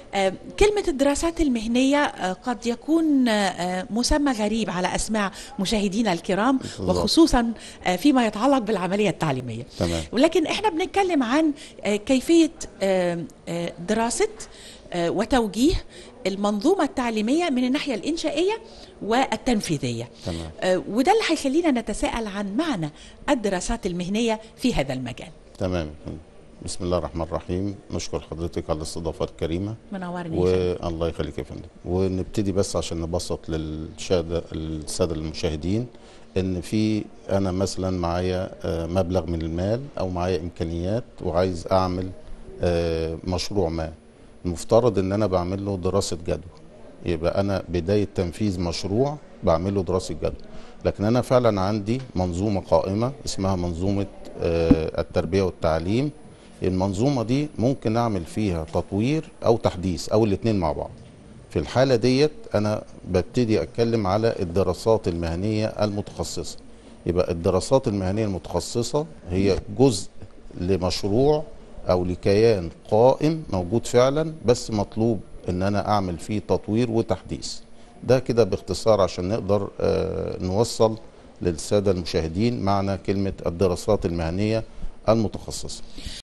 آه، كلمة الدراسات المهنية آه، قد يكون آه، مسمى غريب على أسماع مشاهدينا الكرام بالضبط. وخصوصا آه، فيما يتعلق بالعملية التعليمية تمام. ولكن احنا بنتكلم عن آه، كيفية آه، آه، دراسة آه، وتوجيه المنظومة التعليمية من الناحية الإنشائية والتنفيذية تمام. آه، وده اللي هيخلينا نتساءل عن معنى الدراسات المهنية في هذا المجال تمام بسم الله الرحمن الرحيم نشكر حضرتك على الاستضافه الكريمه منورني يا فندم. والله يخليك يا فندم ونبتدي بس عشان نبسط للشهداء الساده المشاهدين ان في انا مثلا معايا آه، مبلغ من المال او معايا امكانيات وعايز اعمل آه، مشروع ما المفترض ان انا بعمل له دراسه جدوى يبقى انا بدايه تنفيذ مشروع بعمل له دراسه جدوى لكن انا فعلا عندي منظومه قائمه اسمها منظومه آه، التربيه والتعليم المنظومه دي ممكن اعمل فيها تطوير او تحديث او الاثنين مع بعض في الحاله ديت انا ببتدي اتكلم على الدراسات المهنيه المتخصصه يبقى الدراسات المهنيه المتخصصه هي جزء لمشروع او لكيان قائم موجود فعلا بس مطلوب ان انا اعمل فيه تطوير وتحديث ده كده باختصار عشان نقدر آه، نوصل للساده المشاهدين معنى كلمه الدراسات المهنيه المتخصصه